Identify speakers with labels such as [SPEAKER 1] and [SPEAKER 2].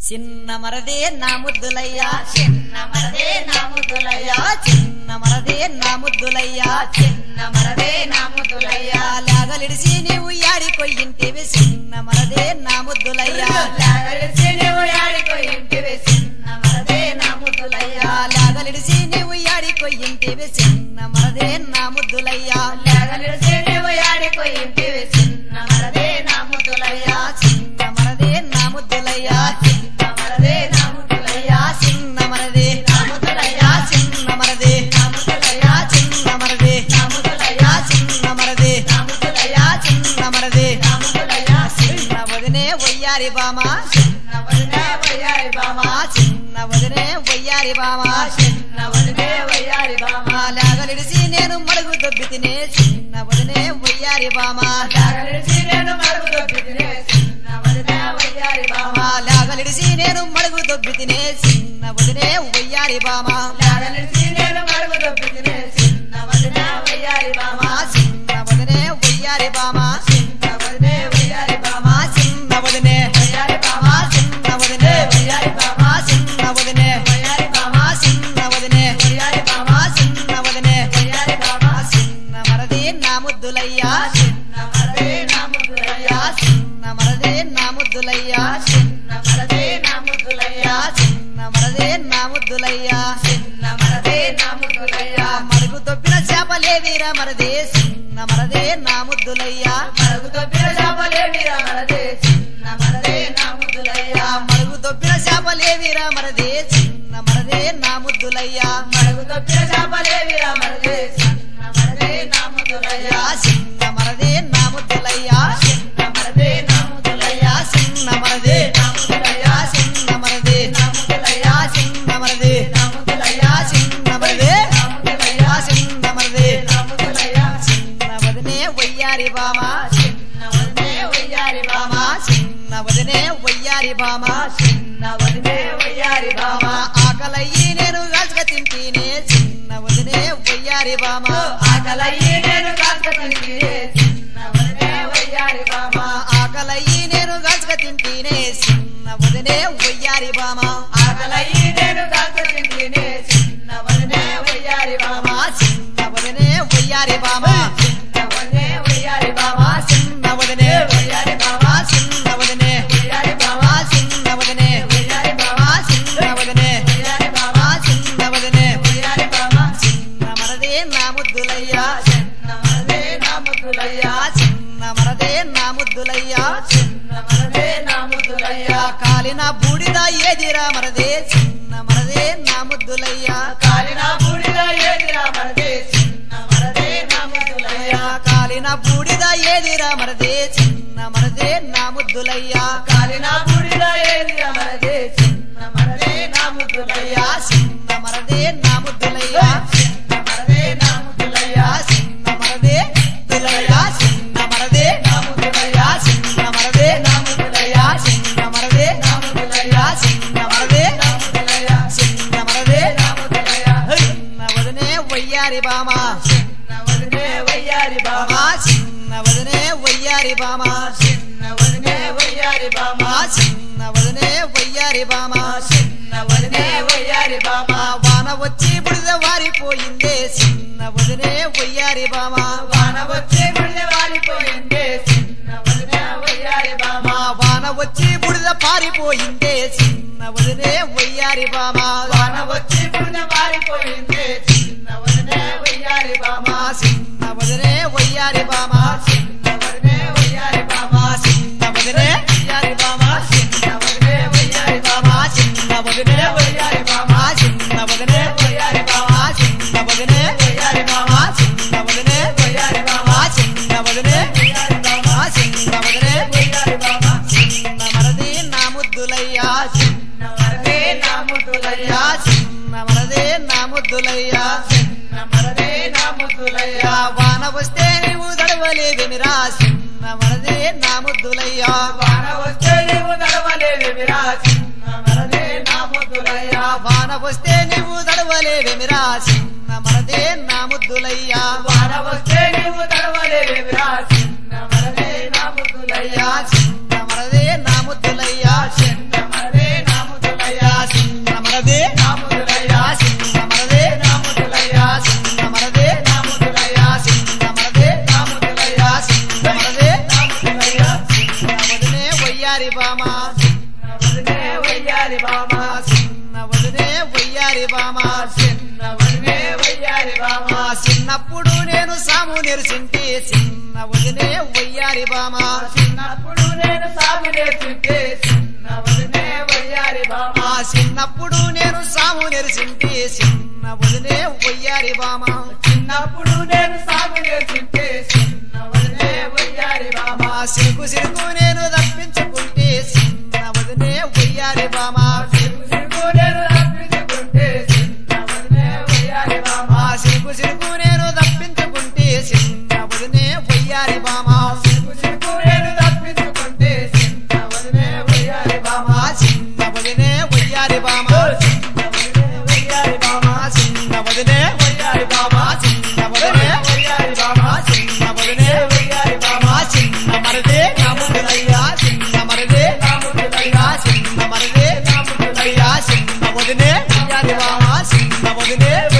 [SPEAKER 1] చిన్న మరదే నా ముద్దులయ్యా
[SPEAKER 2] చిన్న మరదే నా ముద్దులయ్యా
[SPEAKER 1] చిన్న మరదే నా ముద్దులయ్యా
[SPEAKER 2] చిన్న మరదే నా ముద్దులయ్యా
[SPEAKER 1] లాగలిడిసి నీవు యాడికొయ్యింటివి చిన్న మరదే నా ముద్దులయ్యా
[SPEAKER 2] లాగలిసి నువ్వు ఆడిపోయింటివి చిన్న మరదే నా ముద్దులయ్యా
[SPEAKER 1] లాగలిడిసి నీవు యాడికొయ్యింటివి చిన్న మరదే నా ముద్దులయ్యా
[SPEAKER 2] లాగలిసి నువ్వు ఆడిపోయింటివి చిన్న మరదే నా ముద్దులయ్యా
[SPEAKER 1] చిన్న మరదే నా ముద్దులయ్యా
[SPEAKER 2] చిన్న మరదే నా ముద్దులయ్యా
[SPEAKER 1] చిన్న మరదే
[SPEAKER 2] నా ముద్దులయ్యా
[SPEAKER 1] చిన్న మరదే
[SPEAKER 2] నా ముద్దులయ్యా
[SPEAKER 1] చిన్న మరదే
[SPEAKER 2] నా ముద్దులయ్యా
[SPEAKER 1] చిన్న మరదే
[SPEAKER 2] నా ముద్దులయ్యా
[SPEAKER 1] చిన్న మరదే
[SPEAKER 2] నా ముద్దులయ్యా
[SPEAKER 1] చిన్న వదినే వయ్యారి బామా
[SPEAKER 2] చిన్న వదినే వయ్యారి బామా
[SPEAKER 1] చిన్న వదినే వయ్యారి బామా
[SPEAKER 2] చిన్న వదినే వయ్యారి బామా
[SPEAKER 1] లాగలిడిసి నేను మడుగు దొబ్బి తినే చిన్న వదినే వయ్యారి బామా
[SPEAKER 2] లాగలిసి నేను మరుగు దొబ్బితినే చిన్న వదినే వయ్యారి బామా
[SPEAKER 1] లాగలిడిసి నేను మడుగు దొబ్బి తినే చిన్న వదినే వయ్యారి బామా
[SPEAKER 2] లాగలిసి నేను మరుగు దొబ్బితినే చిన్న వదినే వయ్యారి బామా
[SPEAKER 1] చిన్న వదినే వయ్యారి బామా
[SPEAKER 2] చిన్న వదినే వయ్యారి బామా
[SPEAKER 1] చిన్న వదినే
[SPEAKER 2] వయ్యారి బామా
[SPEAKER 1] చిన్న వదినే
[SPEAKER 2] వయ్యారి బామా
[SPEAKER 1] చిన్న వదినే
[SPEAKER 2] వయ్యారి బామా
[SPEAKER 1] చిన్న వదినే
[SPEAKER 2] వయ్యారి బామా
[SPEAKER 1] చిన్న వదినే
[SPEAKER 2] వయ్యారి బామా
[SPEAKER 1] చిన్న మరది నా ముద్దులయ్యా
[SPEAKER 2] చిన్న మరదే నా ముద్దులయ్యా
[SPEAKER 1] చిన్న మరది నా ముద్దులయ్యా
[SPEAKER 2] చిన్న మరదే నా ముద్దులయ్యా
[SPEAKER 1] చిన్న మరదే నా ముద్దులయ్యా
[SPEAKER 2] చిన్న మరదే నా ముద్దులయ్యా
[SPEAKER 1] మరుగు తొప్పిన చేపలేవిరా మరదే చిన్న మరదే నా ముద్దులయ్యా
[SPEAKER 2] మరుగు తొప్పిన చేపలేమిరా మరదే చిన్న మరదే నా ముద్దులయ్యా
[SPEAKER 1] మరుగు తొప్పిన చేపలేవిరా మరదే చిన్న మరదే నా ముద్దులయ్యా
[SPEAKER 2] మరుగు తొప్పిన చేపలేమిరా మరదే చిన్న మరదే నా ముద్దులయ్యా
[SPEAKER 1] చిన్న మరదే నా ముద్దులయ్యా
[SPEAKER 2] చిన్న మరదే నా ముద్దులయ్యా
[SPEAKER 1] చిన్న మరదే
[SPEAKER 2] నా ముద్దులయ్యా
[SPEAKER 1] చిన్న మరదే
[SPEAKER 2] నా ముద్దులయ్యా
[SPEAKER 1] చిన్న మరదే
[SPEAKER 2] నా ముద్దులయ్యా
[SPEAKER 1] చిన్న మరదే
[SPEAKER 2] నా ముద్దులయ్యా
[SPEAKER 1] చిన్న మరదే
[SPEAKER 2] నా ముద్దులయ్యా
[SPEAKER 1] చిన్న వదినే వయ్యారి బామా
[SPEAKER 2] చిన్న వదినే వయ్యారి బామా
[SPEAKER 1] చిన్న వదినే వయ్యారి బామా
[SPEAKER 2] చిన్న వదినే వయ్యారి బామా
[SPEAKER 1] ఆకలయ్యి నేను గాజుక తింటేనే చిన్న వదినే వయ్యారి బామా
[SPEAKER 2] ఆకలయ్యి నేను కాస్త తిరిగి చిన్న వదినే వయ్యారి బామా
[SPEAKER 1] ఆకలయ్యి నేను గాజుక తింటేనే చిన్న వదినే వయ్యారి బామా
[SPEAKER 2] ఆకలయ్యి నేను కాస్త తిరిగి చిన్న వదినే వయ్యారి బామా
[SPEAKER 1] చిన్న వదినే వయ్యారి బామా
[SPEAKER 2] చిన్న వదినే వయ్యారి బామా
[SPEAKER 1] చిన్న వదినే
[SPEAKER 2] వయ్యారి బామా
[SPEAKER 1] చిన్న వదినే
[SPEAKER 2] వయ్యారి బామా
[SPEAKER 1] చిన్న వదినే
[SPEAKER 2] వయ్యారి బామా
[SPEAKER 1] చిన్న వదినే
[SPEAKER 2] వయ్యారి బామా
[SPEAKER 1] చిన్న వదినే
[SPEAKER 2] వయ్యారి బామా
[SPEAKER 1] చిన్న మరదే నా ముద్దులయ్యా
[SPEAKER 2] చిన్న మరదే నా ముద్దులయ్యా
[SPEAKER 1] చిన్న మరదే నా ముద్దులయ్యా
[SPEAKER 2] చిన్న మరదే నా ముద్దులయ్యా
[SPEAKER 1] కాలిన బూడిద ఏదిరా మరదే చిన్న మరదే నా ముద్దులయ్యా
[SPEAKER 2] కాలిన బూడిద ఏదిరా మరదే చిన్న మరదే నా ముద్దులయ్యా
[SPEAKER 1] కాలిన బూడిద ఏదిరా మరదే చిన్న మరదే నా ముద్దులయ్యా
[SPEAKER 2] కాలిన బూడిద ఏదిరా మరదే చిన్న మరదే నా ముద్దులయ్యా
[SPEAKER 1] చిన్న మరదే నా ముద్దులయ్యా
[SPEAKER 2] చిన్న మరదే నా ముద్దులయ్యా
[SPEAKER 1] చిన్న మరదే దులయ్యా చిన్న మరదే
[SPEAKER 2] నా ముద్దులయ్యా
[SPEAKER 1] చిన్న మరదే
[SPEAKER 2] నా ముద్దులయ్యా
[SPEAKER 1] చిన్న మరదే
[SPEAKER 2] నా ముద్దులయ్యా
[SPEAKER 1] చిన్న మరదే
[SPEAKER 2] నా ముద్దులయ్యా
[SPEAKER 1] చిన్న మరదే
[SPEAKER 2] నా ముద్దులయ్యా
[SPEAKER 1] చిన్న వదినే వయ్యారి బామా
[SPEAKER 2] చిన్న వదినే వయ్యారి బామా
[SPEAKER 1] చిన్న వదినే వయ్యారి బామా
[SPEAKER 2] చిన్న వదినే వయ్యారి బామా
[SPEAKER 1] చిన్న వదినే వయ్యారి బామా
[SPEAKER 2] చిన్న వదినే వయ్యారి బామా
[SPEAKER 1] వాన వచ్చి బుడిద వారిపోయిందే చిన్న వదినే వయ్యారి బామా
[SPEAKER 2] వాన వచ్చే బుడిద వారిపోయిందే చిన్న వదినే వయ్యారి బామా
[SPEAKER 1] వాన వచ్చి బుడిద పారిపోయిందే చిన్న వదినే వయ్యారి బామా
[SPEAKER 2] వాన వచ్చి బుడిద వారిపోయిందే చిన్న వదినే వయ్యారి బామా
[SPEAKER 1] చిన్న వదినే వయ్యారి బామా
[SPEAKER 2] చిన్న వదినే వయ్యారి బామా
[SPEAKER 1] చిన్న వదినే వయ్యారి బామా
[SPEAKER 2] చిన్న వదినే వయ్యారి బామా
[SPEAKER 1] చిన్న వదినే
[SPEAKER 2] వయ్యారి బామా
[SPEAKER 1] చిన్న వదినే
[SPEAKER 2] వయ్యారి బామా
[SPEAKER 1] చిన్న వదినే
[SPEAKER 2] వయ్యారి బామా
[SPEAKER 1] చిన్న వదినే
[SPEAKER 2] వయ్యారి బామా
[SPEAKER 1] చిన్న వదినే
[SPEAKER 2] వయ్యారి బామా
[SPEAKER 1] చిన్న వదినే
[SPEAKER 2] వయ్యారి బామా
[SPEAKER 1] చిన్న మరది నా ముద్దులయ్యా
[SPEAKER 2] చిన్న వరదే నా ముద్దులయ్యా
[SPEAKER 1] చిన్న మరదే నా ముద్దులయ్యా
[SPEAKER 2] చిన్న మరదే నా ముద్దులయ్యా
[SPEAKER 1] వాన వస్తే నీవు దడవలేదిమిరా చిన్న మరదే నా ముద్దులయ్యా
[SPEAKER 2] వాన వస్తే నీవు నడవలేవిరా చిన్న మరదే నా ముద్దులయ్యా
[SPEAKER 1] వాన వస్తే నీవు దడవలేవిమిరా చిన్న మరదే నా ముద్దులయ్యా
[SPEAKER 2] వాన వస్తే నీవు నడవలేవిరా చిన్న మరదే నా ముద్దులయ్యా
[SPEAKER 1] చిన్న మరదే నా ముద్దులయ్యా
[SPEAKER 2] చిన్న మరదే నా వయ్యారి బామ
[SPEAKER 1] చిన్న వదినే వయ్యారి బామ
[SPEAKER 2] చిన్న వదినే వయ్యారి బామ
[SPEAKER 1] మా చిన్నప్పుడు నేను సాము నెరిసింటి చిన్న వదినే వయ్యారి బామ
[SPEAKER 2] చిన్నప్పుడు నేను సాగు నేర్చుంటే చిన్న వదినే వయ్యారి బామ
[SPEAKER 1] మా చిన్నప్పుడు నేను సాము నెరిసింటి చిన్న వదినే వయ్యారి బామ
[SPEAKER 2] చిన్నప్పుడు నేను సాగు నేర్చుంటే చిన్న వదినే వయ్యారి బామ
[SPEAKER 1] మా సిరుకు సిరుకు నేను తప్పించుకుంటే చిన్న వదినే వయ్యారి బామ
[SPEAKER 2] సిరుకు సిరుకు నేను తప్పించుకుంటే చిన్న వదినే వయ్యారి బామ
[SPEAKER 1] మా సిరుకు సిరుకు నేను తప్పించుకుంటే చిన్న వదినే వయ్యారి బామ
[SPEAKER 2] సిరుకు సిరుకు నేను తప్పించుకుంటే చిన్న వదినే వయ్యారి బామ
[SPEAKER 1] మా చిన్న వదినే వయ్యారి బామ
[SPEAKER 2] చిన్న వదినే వయ్యారి బామ
[SPEAKER 1] మా చిన్న వదినే
[SPEAKER 2] వయ్యారి బామ
[SPEAKER 1] చిన్న వదినే
[SPEAKER 2] వయ్యారి బామ
[SPEAKER 1] చిన్న వదినే
[SPEAKER 2] వయ్యారి బామ
[SPEAKER 1] మా చిన్న మరదే నాములయ్యా చిన్న మరదే
[SPEAKER 2] నాములయ్యా
[SPEAKER 1] చిన్న మరదే నాములయ్యా చిన్న వదినే వయ్యారి బామ చిన్న వదినే